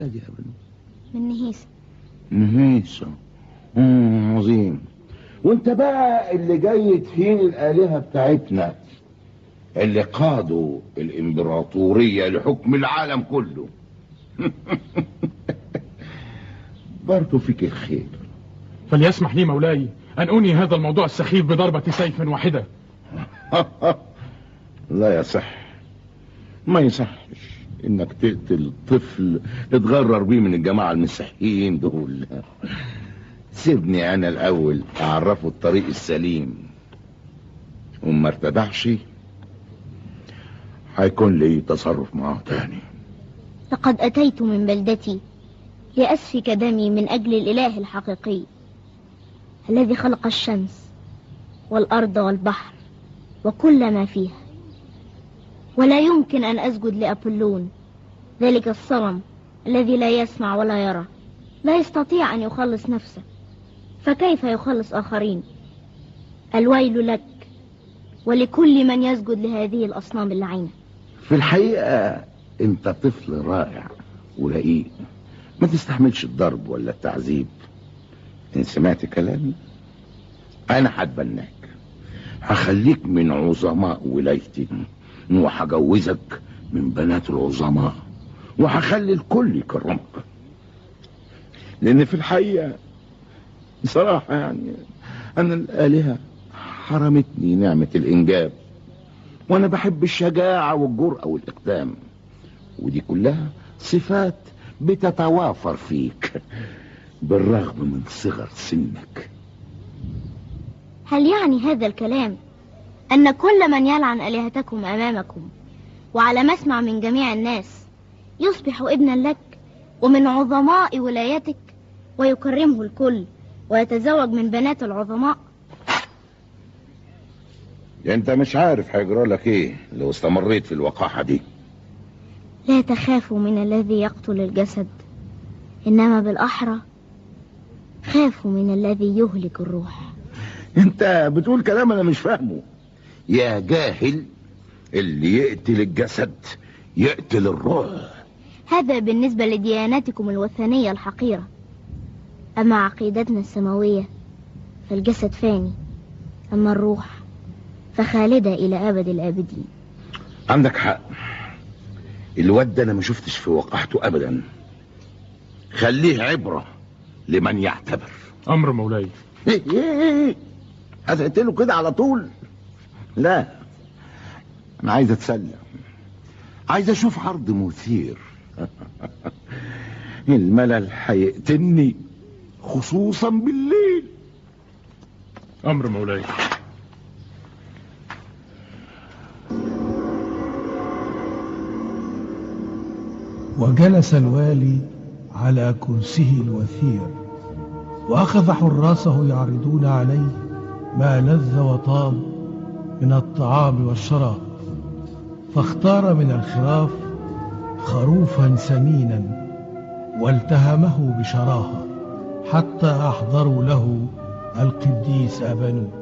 ادي يا بنو من نهيسة نهيسة مم، عظيم وانت بقى اللي جاي تهين الآلهة بتاعتنا اللي قادوا الإمبراطورية لحكم العالم كله برضو فيك الخير فليسمح لي مولاي أن أنهي هذا الموضوع السخيف بضربة سيف واحدة لا يصح ما يصحش انك تقتل طفل اتغرر بيه من الجماعة المسيحيين دول سيبني انا الاول اعرفه الطريق السليم وما ارتدعش هيكون لي تصرف معاه تاني لقد أتيت من بلدتي لأسفك دمي من أجل الإله الحقيقي الذي خلق الشمس والأرض والبحر وكل ما فيها ولا يمكن أن أسجد لأبولون ذلك الصنم الذي لا يسمع ولا يرى لا يستطيع أن يخلص نفسه فكيف يخلص آخرين الويل لك ولكل من يسجد لهذه الأصنام اللعينة في الحقيقة انت طفل رائع ورقيق ما تستحملش الضرب ولا التعذيب ان سمعت كلامي انا هتبناك هخليك من عظماء ولايتي وهجوزك من بنات العظماء وهخلي الكل يكرمك لان في الحقيقة بصراحة يعني انا الالهة حرمتني نعمة الانجاب وانا بحب الشجاعة والجرأة والاقدام ودي كلها صفات بتتوافر فيك بالرغم من صغر سنك هل يعني هذا الكلام أن كل من يلعن آلهتكم أمامكم وعلى مسمع من جميع الناس يصبح ابنا لك ومن عظماء ولايتك ويكرمه الكل ويتزوج من بنات العظماء انت مش عارف هيجرى لك ايه لو استمريت في الوقاحة دي لا تخافوا من الذي يقتل الجسد إنما بالأحرى خافوا من الذي يهلك الروح انت بتقول كلام انا مش فاهمه يا جاهل اللي يقتل الجسد يقتل الروح هذا بالنسبة لدياناتكم الوثنية الحقيرة أما عقيدتنا السماوية فالجسد فاني أما الروح فخالدة إلى أبد الآبدين عندك حق الواد ده انا ما شفتش في وقاحته ابدا خليه عبرة لمن يعتبر أمر مولاي ايه ايه ايه هتقتله كده على طول لا انا عايز اتسلى عايز اشوف عرض مثير الملل هيقتلني خصوصا بالليل أمر مولاي وجلس الوالي على كرسيه الوثير وأخذ حراسه يعرضون عليه ما لذ وطاب من الطعام والشراب فاختار من الخراف خروفا سمينا والتهمه بشراهة حتى أحضروا له القديس أبنوه